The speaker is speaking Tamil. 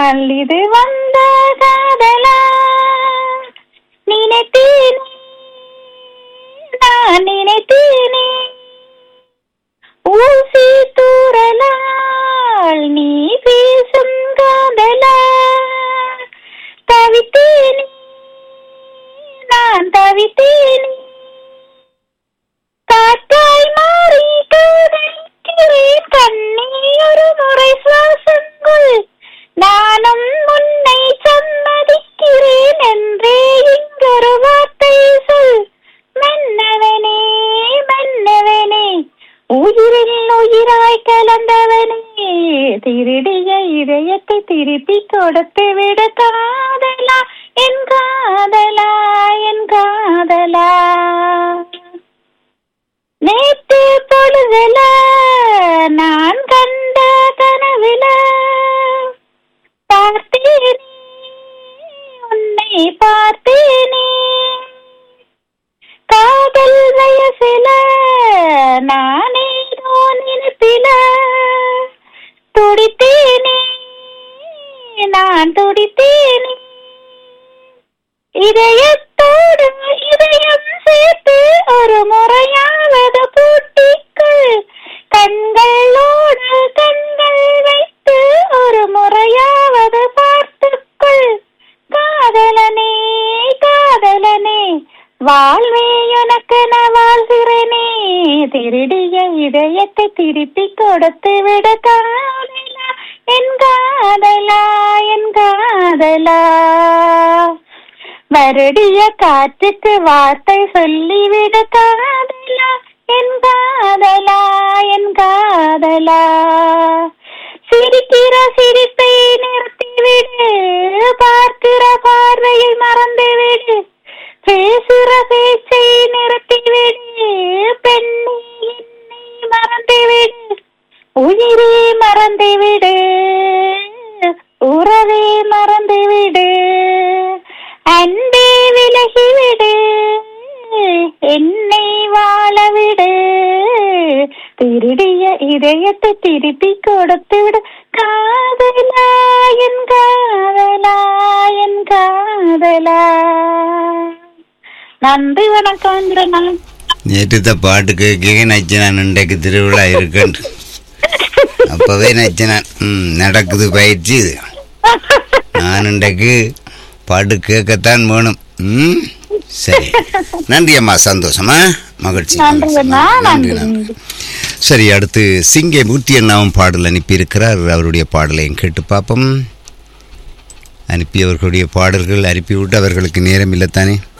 சொன்னால் இது வந்த காதலா நினைத்தேனே நான் நினைத்தேனே ஊசி தூரலால் நீ பேசும் காதலா தவித்தேனே நான் தவித்தேனே காற்றாய் மாறி காதலிக்கிறேன் கண்ணே ஒரு முறை சுவாசங்கள் நானும் உன்னை சம்மதிக்கிறேன் என்றே இங்கொரு வார்த்தை சொல் மன்னவனே மன்னவனே உயிரில் உயிராய் கலந்தவனே திருடிய இதயத்தை திருப்பி கொடுத்து விட காதலா என் காதலா என் காதலா நேற்று பொழுதுல நான் கண்ட கனவுல பார்த்தேனே உன்னை பார்த்தேனே காதல் வயசுல நானே நினைப்பில துடித்தேனே நான் துடித்தேனே இதயத்தோடு இதயம் சேர்த்து ஒரு முறையாவது பூட்டிக்குள் கண்களோடு கண்கள் வைத்து ஒரு முறையாவது பார்த்துக்குள் காதலனே காதலனே வாழ்வே உனக்கு நான் வாழ்கிறேனே திருடிய இதயத்தை திருப்பி கொடுத்து விட காதலா என் காதலா என் காதலா வருடிய காற்றுக்கு வார்த்தை சொல்லிவிட காதலா என் காதலா என் காதலா சிரிக்கிற சிரிப்பை நிறுத்திவிடு பார்க்கிற பார்வையை மறந்துவிடு பேசுற பேச்சை நிறுத்திவிடு பெண்ணை என்னை மறந்துவிடு உயிரே மறந்துவிடு உறவே மறந்துவிடு அன்பே விலகிவிடு என்னை வாழவிடு திருடிய இதயத்தை திருப்பி கொடுத்து விடு காதலா என் காதலா என் காதலா நன்றி வணக்கம் இந்திரனா. நேற்று பாட்டு கேட்க நச்சினான் இன்றைக்கு திருவிழா இருக்குன்னு அப்பவே நச்சினான் ம் நடக்குது பயிற்சி இது நான் இன்றைக்கு பாட்டு கேட்கத்தான் வேணும் ம் சரி நன்றி அம்மா சந்தோஷமா மகிழ்ச்சி நன்றி அண்ணா நன்றி நன்றி நன்றி சரி அடுத்து சிங்கை மூர்த்தி அண்ணாவும் பாடல் அனுப்பியிருக்கிறார் அவருடைய பாடலையும் கேட்டு பார்ப்போம் அனுப்பியவர்களுடைய பாடல்கள் அனுப்பிவிட்டு அவர்களுக்கு நேரம் இல்லைத்தானே